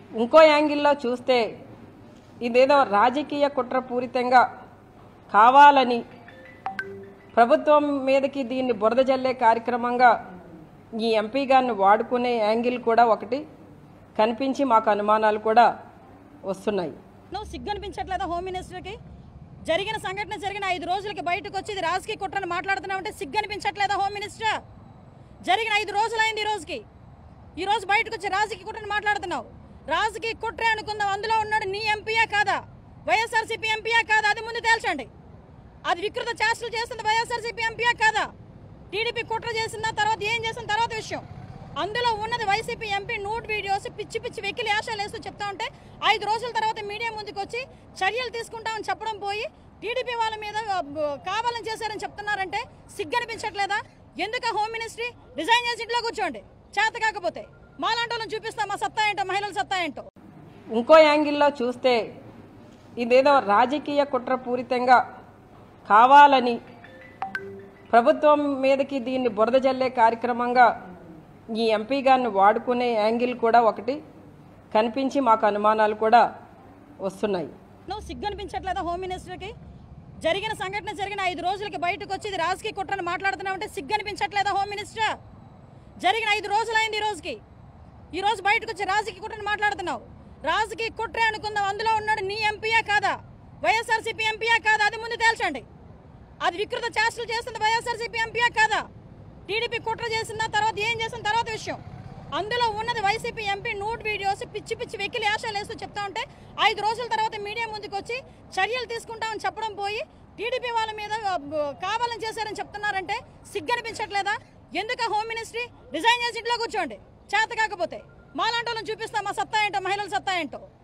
ఇంకో యాంగిల్లో చూస్తే ఇదేదో రాజకీయ కుట్రపూరితంగా కావాలని ప్రభుత్వం మీదకి దీన్ని బురద జల్లే కార్యక్రమంగా ఈ ఎంపీ గారిని వాడుకునే యాంగిల్ కూడా ఒకటి కనిపించి మాకు అనుమానాలు కూడా వస్తున్నాయి నువ్వు సిగ్గు అనిపించట్లేదా హోమ్ మినిస్టర్కి జరిగిన సంఘటన జరిగిన ఐదు రోజులకి బయటకు వచ్చి ఇది రాజకీయ కుట్రను మాట్లాడుతున్నావు అంటే సిగ్గు అనిపించట్లేదా హోమ్ మినిస్టర్ జరిగిన ఐదు రోజులైంది ఈ రోజుకి ఈ రోజు బయటకు వచ్చి రాజకీయ కుట్రను మాట్లాడుతున్నావు రాజకీయ కుట్ర అనుకుందాం అందులో ఉన్నాడు నీ ఎంపీయా కాదా వైఎస్ఆర్సీపీ ఎంపీయా కాదా అది ముందు తేల్చండి అది వికృత చేష్టలు చేస్తుంది వైఎస్ఆర్సీపీ ఎంపీయా కాదా టీడీపీ కుట్ర చేసిందా తర్వాత ఏం చేసిన తర్వాత విషయం అందులో ఉన్నది వైసీపీ ఎంపీ నూట్ వీడియోస్ పిచ్చి పిచ్చి వెకిలి ఆశలు వేస్తూ చెప్తా ఉంటే ఐదు రోజుల తర్వాత మీడియా ముందుకు వచ్చి చర్యలు తీసుకుంటామని చెప్పడం పోయి టీడీపీ వాళ్ళ మీద ఆ, బ- కావాలని చేశారని చెప్తున్నారంటే సిగ్గనిపించట్లేదా ఎందుకు హోమ్ మినిస్ట్రీ రిజైన్ చేసి ఇంట్లో కూర్చోండి చేత కాకపోతే మాలాంటి వాళ్ళని చూపిస్తాం మా సత్తా ఏంటో మహిళల సత్తా ఏంటో ఇంకో యాంగిల్లో చూస్తే ఇదేదో రాజకీయ కుట్రపూరితంగా కావాలని ప్రభుత్వం మీదకి దీన్ని బురద జల్లే కార్యక్రమంగా ఈ ఎంపీ గారిని వాడుకునే యాంగిల్ కూడా ఒకటి కనిపించి మాకు అనుమానాలు కూడా వస్తున్నాయి నువ్వు సిగ్గు అనిపించట్లేదా హోమ్ మినిస్టర్కి జరిగిన సంఘటన జరిగిన ఐదు రోజులకి బయటకు వచ్చి ఇది రాజకీయ కుట్రను మాట్లాడుతున్నావు అంటే సిగ్గు అనిపించట్లేదా హోమ్ మినిస్టర్ జరిగిన ఐదు రోజులైంది ఈ రోజుకి ఈ రోజు బయటకు వచ్చి రాజకీయ కుట్రను మాట్లాడుతున్నావు రాజకీయ కుట్ర అనుకుందాం అందులో ఉన్నాడు నీ ఎంపీయా కాదా వైఎస్ఆర్సీపీ ఎంపీయా కాదా అది ముందు తేల్చండి అది వికృత చేష్టలు చేస్తుంది వైఎస్ఆర్సీపీ ఎంపీయా కాదా టీడీపీ కుట్ర చేసిందా తర్వాత ఏం చేసిన తర్వాత విషయం అందులో ఉన్నది వైసీపీ ఎంపీ నూట్ వీడియోస్ పిచ్చి పిచ్చి వెకిలి ఆశలు వేస్తూ చెప్తా ఉంటే ఐదు రోజుల తర్వాత మీడియా ముందుకు వచ్చి చర్యలు తీసుకుంటామని చెప్పడం పోయి టీడీపీ వాళ్ళ మీద ఆ, బ- కావాలని చేశారని చెప్తున్నారంటే సిగ్గనిపించట్లేదా ఎందుకు హోమ్ మినిస్ట్రీ రిజైన్ చేసి ఇంట్లో కూర్చోండి చేత కాకపోతే మాలాంటి వాళ్ళని చూపిస్తాం మా సత్తా ఏంటో మహిళల సత్తా ఏంటో